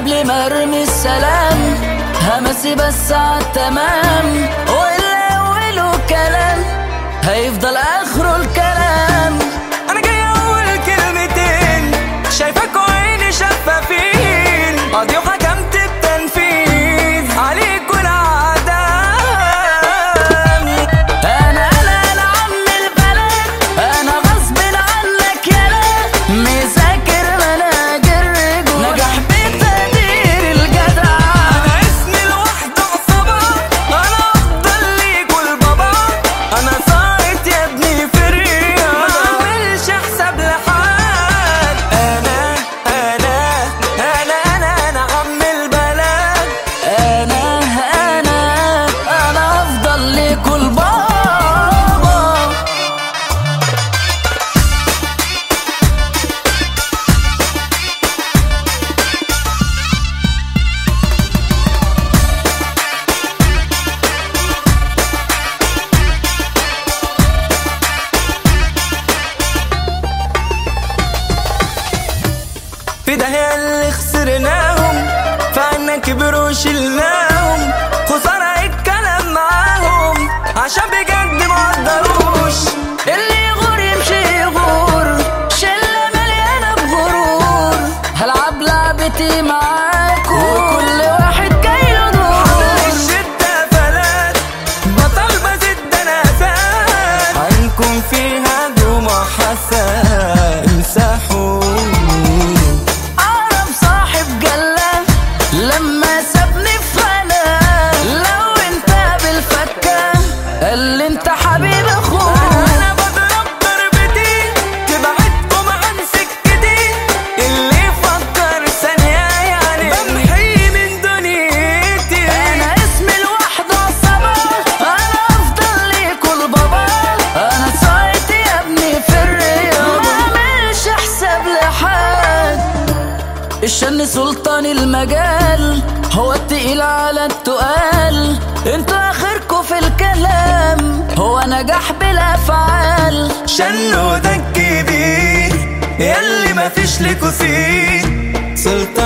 قبل ما ارمي السلام همسي بس عالتمام واللي اوله كلام هيفضل اخره الكلام انا جاي اقول كلمتين شايفك وعيني شفافين قاضي وحكمت بتنفيذ عليك والعدم انا انا انا عم البلد انا غصب عنك يالا مذاكر مناجر رجول نجح بتقدير الجدع انا اسمي لوحده عصابة انا افضل ليك والبابا انا ساقط يا ابني في الرياض ما تعملش حساب لحد انا انا انا انا انا عم البلد انا انا انا افضل لكل بابا في ده هي اللي خسرناهم فعنا كبروا وشلناهم خسارة الكلام معاهم عشان بجد ما قدروش اللي يغور يمشي يغور شلة مليانة بغرور هلعب لعبتي معاكم وكل واحد جاي له دور الشدة فلات بطل بزد نفات عنكم فيها جمعة حسن امسحوني أقرب صاحب جلة لما سابني في غلا لو انت بالفكة قال لي انت حبيب اخوك انا بضرب ضربتي تبعدكم عن سكتي اللي يفكر ثانية يعني بمحي من دنيتي انا اسمي لوحده عصابة انا افضل لكل بابا انا صايت يا ابني في الرياض ما اعملش حساب لحد الشن سلطان المجال هو التقيل على التقال انتوا اخركوا في الكلام هو نجاح بالافعال شنو ده الكبير ياللي مفيش لكوا سين سلطان